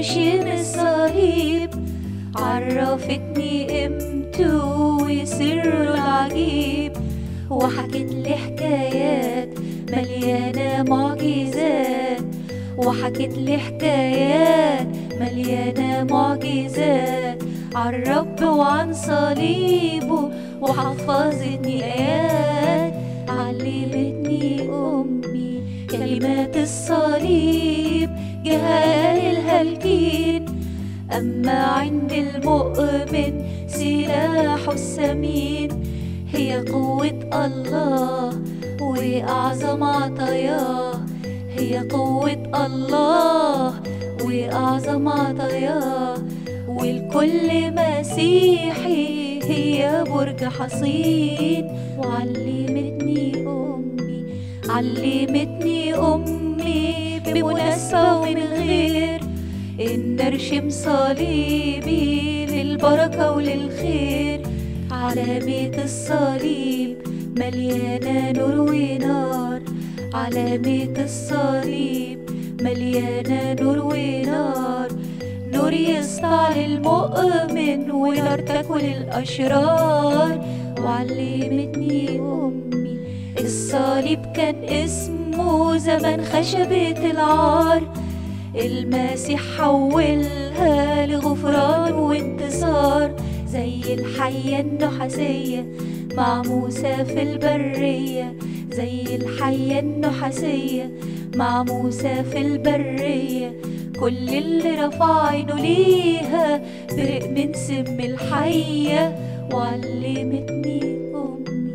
نرشم الصليب عرفتني قيمته وسره العجيب وحكت لي حكايات مليانة معجزات وحكت لي حكايات مليانة معجزات عالرب وعن صليبه وحفظتني آيات علمتني أمي كلمات الصليب جهال الهالكين أما عند المؤمن سلاحه الثمين هي قوة الله وأعظم عطاياه هي قوة الله وأعظم عطاياه والكل مسيحي هي برج حصين وعلمتني أمي علمتني أمي بمناسبة ومن غير إن أرشم صليبي للبركة وللخير علامة الصليب مليانة نور ونار علامة الصليب مليانة نور ونار نور يسطع للمؤمن ونار تاكل الأشرار وعلمتني أمي الصليب كان اسمه زمن خشبة العار المسيح حولها لغفران وانتصار زي الحية النحاسية مع موسى في البرية زي الحية النحاسية مع موسى في البرية كل اللي رفع عينه ليها برق من سم الحية وعلمتني أمي